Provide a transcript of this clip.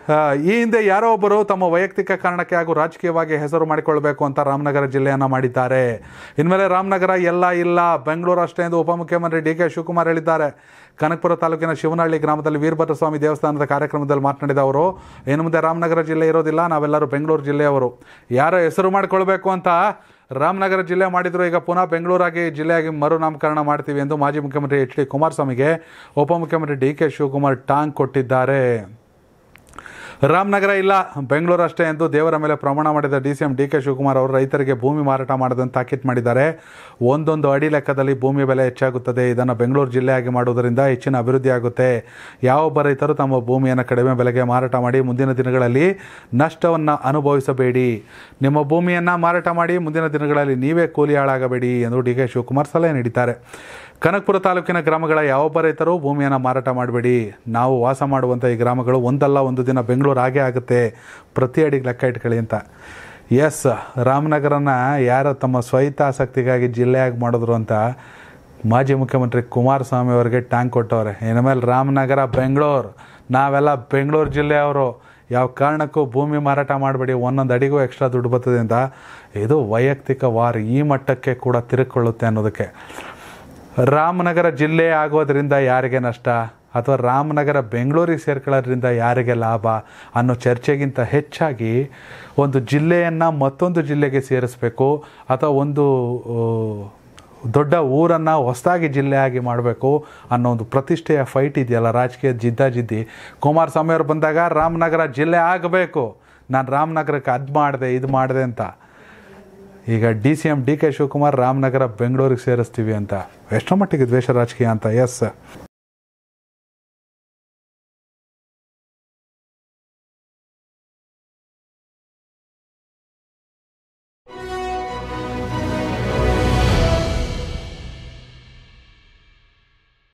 ಆ, ಈ ಹಿಂದೆ ಯಾರೋ ಒಬ್ಬರು ತಮ್ಮ ವೈಯಕ್ತಿಕ ಕಾರಣಕ್ಕೆ ಹಾಗೂ ರಾಜಕೀಯವಾಗಿ ಹೆಸರು ಮಾಡಿಕೊಳ್ಬೇಕು ಅಂತ ರಾಮನಗರ ಜಿಲ್ಲೆಯನ್ನು ಮಾಡಿದ್ದಾರೆ ಇನ್ಮೇಲೆ ರಾಮನಗರ ಎಲ್ಲ ಇಲ್ಲ ಬೆಂಗಳೂರು ಅಷ್ಟೇ ಎಂದು ಉಪಮುಖ್ಯಮಂತ್ರಿ ಡಿ ಕೆ ಶಿವಕುಮಾರ್ ಹೇಳಿದ್ದಾರೆ ಕನಕಪುರ ತಾಲೂಕಿನ ಶಿವನಹಳ್ಳಿ ಗ್ರಾಮದಲ್ಲಿ ವೀರಭದ್ರಸ್ವಾಮಿ ದೇವಸ್ಥಾನದ ಕಾರ್ಯಕ್ರಮದಲ್ಲಿ ಮಾತನಾಡಿದ ಅವರು ಇನ್ನು ಮುಂದೆ ರಾಮನಗರ ಜಿಲ್ಲೆ ಇರೋದಿಲ್ಲ ನಾವೆಲ್ಲರೂ ಬೆಂಗಳೂರು ಜಿಲ್ಲೆಯವರು ಯಾರೋ ಹೆಸರು ಮಾಡಿಕೊಳ್ಬೇಕು ಅಂತ ರಾಮನಗರ ಜಿಲ್ಲೆ ಮಾಡಿದ್ರು ಈಗ ಪುನಃ ಬೆಂಗಳೂರಾಗಿ ಜಿಲ್ಲೆಯಾಗಿ ಮರು ನಾಮಕರಣ ಮಾಡ್ತೀವಿ ಎಂದು ಮಾಜಿ ಮುಖ್ಯಮಂತ್ರಿ ಎಚ್ ಡಿ ಕುಮಾರಸ್ವಾಮಿಗೆ ಉಪಮುಖ್ಯಮಂತ್ರಿ ಡಿ ಕೆ ಶಿವಕುಮಾರ್ ಟಾಂಗ್ ಕೊಟ್ಟಿದ್ದಾರೆ ರಾಮನಗರ ಇಲ್ಲ ಬೆಂಗಳೂರು ಅಷ್ಟೇ ಎಂದು ದೇವರ ಮೇಲೆ ಪ್ರಮಾಣ ಮಾಡಿದ D C M D K Shivakumar ಅವರು ರೈತರಿಗೆ ಭೂಮಿ ಮಾರಾಟ ಮಾಡದಂತೆ ತಾಕೀತು ಮಾಡಿದ್ದಾರೆ ಒಂದೊಂದು ಅಡಿ ಲೆಕ್ಕದಲ್ಲಿ ಭೂಮಿ ಬೆಲೆ ಹೆಚ್ಚಾಗುತ್ತದೆ ಇದನ್ನು ಬೆಂಗಳೂರು ಜಿಲ್ಲೆಯಾಗಿ ಮಾಡುವುದರಿಂದ ಹೆಚ್ಚಿನ ಅಭಿವೃದ್ಧಿ ಆಗುತ್ತೆ ಯಾವೊಬ್ಬ ರೈತರು ತಮ್ಮ ಭೂಮಿಯನ್ನು ಕಡಿಮೆ ಬೆಲೆಗೆ ಮಾರಾಟ ಮಾಡಿ ಮುಂದಿನ ದಿನಗಳಲ್ಲಿ ನಷ್ಟವನ್ನು ಅನುಭವಿಸಬೇಡಿ ನಿಮ್ಮ ಭೂಮಿಯನ್ನು ಮಾರಾಟ ಮಾಡಿ ಮುಂದಿನ ದಿನಗಳಲ್ಲಿ ನೀವೇ ಕೂಲಿ ಹಾಳಾಗಬೇಡಿ ಎಂದು ಡಿ ಕೆ ಶಿವಕುಮಾರ್ ಸಲಹೆ ನೀಡಿದ್ದಾರೆ ಕನಕಪುರ ತಾಲೂಕಿನ ಗ್ರಾಮಗಳ ಯಾವೊಬ್ಬ ರೈತರು ಭೂಮಿಯನ್ನು ಮಾರಾಟ ಮಾಡಬೇಡಿ ನಾವು ವಾಸ ಮಾಡುವಂಥ ಈ ಗ್ರಾಮಗಳು ಒಂದಲ್ಲ ಒಂದು ದಿನ ಬೆಂಗಳೂರು ಆಗೇ ಆಗುತ್ತೆ ಪ್ರತಿ ಅಡಿಗೆ ಲೆಕ್ಕ ಇಟ್ಕೊಳ್ಳಿ ಅಂತ ಎಸ್ ರಾಮನಗರನ ಯಾರು ತಮ್ಮ ಸ್ವಹಿತಾಸಕ್ತಿಗಾಗಿ ಜಿಲ್ಲೆಯಾಗಿ ಮಾಡಿದ್ರು ಅಂತ ಮಾಜಿ ಮುಖ್ಯಮಂತ್ರಿ ಕುಮಾರಸ್ವಾಮಿ ಅವರಿಗೆ ಟ್ಯಾಂಕ್ ಕೊಟ್ಟವ್ರೆ ಇನ್ಮೇಲೆ ರಾಮನಗರ ಬೆಂಗಳೂರು ನಾವೆಲ್ಲ ಬೆಂಗಳೂರು ಜಿಲ್ಲೆಯವರು ಯಾವ ಕಾರಣಕ್ಕೂ ಭೂಮಿ ಮಾರಾಟ ಮಾಡಬೇಡಿ ಒಂದೊಂದು ಅಡಿಗೂ ಎಕ್ಸ್ಟ್ರಾ ದುಡ್ಡು ಬರ್ತದೆ ಅಂತ ಇದು ವೈಯಕ್ತಿಕ ವಾರ್ ಈ ಮಟ್ಟಕ್ಕೆ ಕೂಡ ತಿರುಗಿಕೊಳ್ಳುತ್ತೆ ಅನ್ನೋದಕ್ಕೆ ರಾಮನಗರ ಜಿಲ್ಲೆ ಆಗೋದ್ರಿಂದ ಯಾರಿಗೆ ನಷ್ಟ ಅಥವಾ ರಾಮನಗರ ಬೆಂಗಳೂರಿಗೆ ಸೇರ್ಕೊಳ್ಳೋದ್ರಿಂದ ಯಾರಿಗೆ ಲಾಭ ಅನ್ನೋ ಚರ್ಚೆಗಿಂತ ಹೆಚ್ಚಾಗಿ ಒಂದು ಜಿಲ್ಲೆಯನ್ನು ಮತ್ತೊಂದು ಜಿಲ್ಲೆಗೆ ಸೇರಿಸಬೇಕು ಅಥವಾ ಒಂದು ಆ, ದೊಡ್ಡ ಊರನ್ನು ಹೊಸದಾಗಿ ಜಿಲ್ಲೆಯಾಗಿ ಮಾಡಬೇಕು ಅನ್ನೋ ಒಂದು ಪ್ರತಿಷ್ಠೆಯ ಫೈಟ್ ಇದೆಯಲ್ಲ ರಾಜಕೀಯ ಜಿದ್ದಾಜಿದ್ದಿ ಕುಮಾರಸ್ವಾಮಿ ಅವರು ಬಂದಾಗ ರಾಮನಗರ ಜಿಲ್ಲೆ ಆಗಬೇಕು ನಾನು ರಾಮನಗರಕ್ಕೆ ಅದು ಮಾಡಿದೆ ಇದು ಮಾಡಿದೆ ಅಂತ ಈಗ D C M D K Shivakumar Ramanagara ಬೆಂಗಳೂರಿಗೆ ಸೇರಿಸ್ತೀವಿ ಅಂತ ಎಷ್ಟೋ ಮಟ್ಟಿಗೆ ದ್ವೇಷ ರಾಜಕೀಯ ಅಂತ ಎಸ್